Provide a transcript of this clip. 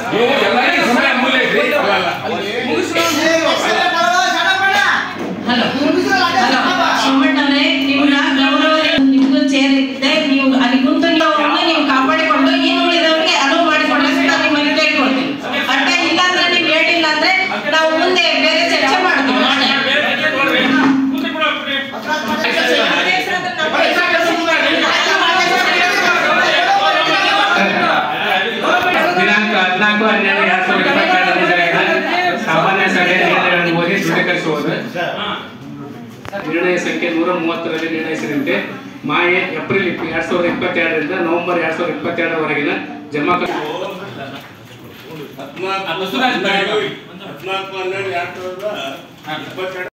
ನೀವು ಎಲ್ಲರಿಗೂ ಸಮಯ ಅಮೂಲ್ಯ ಐತಿ ಹಲೋ ಹಲೋ ಸೋಮಣ್ಣವ್ರೆ ನಿಮ್ನ ಗೌರವ ನಿಮ್ಗೂ ಚೇರ್ ಇದೆ ನೀವು ಅಲ್ಲಿ ಕುಂತು ನೀವು ಅವ್ರನ್ನ ನೀವು ಕಾಪಾಡಿಕೊಂಡು ಇನ್ನು ಉಳಿದವರಿಗೆ ಅನುವು ಮಾಡಿಕೊಳ್ಳೋಕೆ ನಾನು ನಿಮ್ಮಲ್ಲಿ ಕೇಳ್ಕೊಳ್ತೀನಿ ಅಡ್ಡ ಇಲ್ಲ ಅಂದ್ರೆ ನೀವು ಹೇಳಿಲ್ಲ ಅಂದ್ರೆ ನಾವು ಮುಂದೆ ಬೇರೆ ಚರ್ಚೆ ಮಾಡ್ತೀವಿ ನಾಳೆ. ದಿನಾಂಕ ಹದಿನಾಲ್ಕು ಹನ್ನೆರಡು ಎರಡ್ ಸಾವಿರದ ಇಪ್ಪತ್ತೆರಡರಂದು ನಡೆದ ಸಾಮಾನ್ಯ ಸಭೆ ನಿರ್ಣಯಗಳನ್ನು ಓದಿ ದೃಢೀಕರಿಸುವುದು ನಿರ್ಣಯ ಸಂಖ್ಯೆ ನೂರ ಮೂವತ್ತರಲ್ಲಿ ನಿರ್ಣಯಿಸಿದಂತೆ ಮಾಯೆ ಏಪ್ರಿಲ್ ಇಪ್ಪ- ಎರಡ್ ಸಾವಿರದ ಇಪ್ಪತ್ತೆರಡರಿಂದ ನವೆಂಬರ್ ಎರಡ್ ಸಾವಿರದ ಇಪ್ಪತ್ತೆರಡರವರೆಗಿನ ಜಮಾ ಹದಿನಾಲ್ಕು ಹದಿನಾಲ್ಕು ಹನ್ನೆರಡು ಎರಡು ಸಾವಿರದ ಇಪ್ಪತ್ತೆರಡು